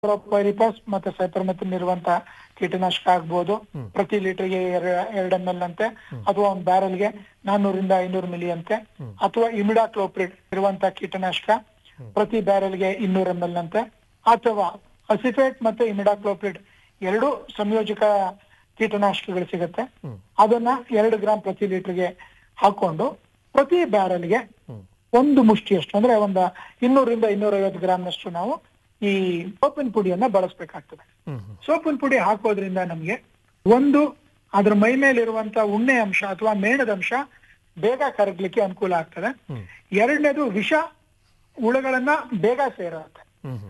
ಪೈರಿಪಾಸ್ ಮತ್ತೆ ಸೈಪರ್ಮೆಥಿನ್ ಇರುವಂತ ಕೀಟನಾಶಕ ಆಗ್ಬೋದು ಪ್ರತಿ ಲೀಟರ್ಗೆ ಎರಡು ಎಂ ಎಲ್ ಅಂತೆ ಅಥವಾ ಒಂದು ಬ್ಯಾರಲ್ಗೆ ನಾನ್ನೂರಿಂದ ಐನೂರು ಮಿಲಿ ಅಂತೆ ಅಥವಾ ಇಮಿಡಾಕ್ಲೋಪ್ರಿಡ್ ಇರುವಂತ ಕೀಟನಾಶಕ ಪ್ರತಿ ಬ್ಯಾರಲ್ಗೆ ಇನ್ನೂರು ಎಂ ಎಲ್ ಅಂತೆ ಅಥವಾ ಅಸಿಫೇಟ್ ಮತ್ತೆ ಇಮಿಡಾಕ್ಲೋಪ್ರಿಡ್ ಎರಡು ಸಂಯೋಜಕ ಕೀಟನಾಶಕಗಳು ಸಿಗುತ್ತೆ ಅದನ್ನ ಎರಡು ಗ್ರಾಮ್ ಪ್ರತಿ ಲೀಟರ್ಗೆ ಹಾಕೊಂಡು ಪ್ರತಿ ಬ್ಯಾರಲ್ಗೆ ಒಂದು ಮುಷ್ಟಿಯಷ್ಟು ಅಂದ್ರೆ ಒಂದು ಇನ್ನೂರಿಂದ ಇನ್ನೂರ ಐವತ್ತು ಗ್ರಾಮ್ನಷ್ಟು ನಾವು ಈ ಸೋಪಿನ ಪುಡಿಯನ್ನ ಬಳಸಬೇಕಾಗ್ತದೆ ಸೋಪಿನ ಪುಡಿ ಹಾಕೋದ್ರಿಂದ ನಮ್ಗೆ ಒಂದು ಅದ್ರ ಮೈ ಮೇಲಿರುವಂತ ಉಣ್ಣೆ ಅಂಶ ಅಥವಾ ಮೇಣದ ಅಂಶ ಬೇಗ ಕರಗ್ಲಿಕ್ಕೆ ಅನುಕೂಲ ಆಗ್ತದೆ ಎರಡನೇದು ವಿಷ ಹುಳುಗಳನ್ನ ಬೇಗ ಸೇರುತ್ತೆ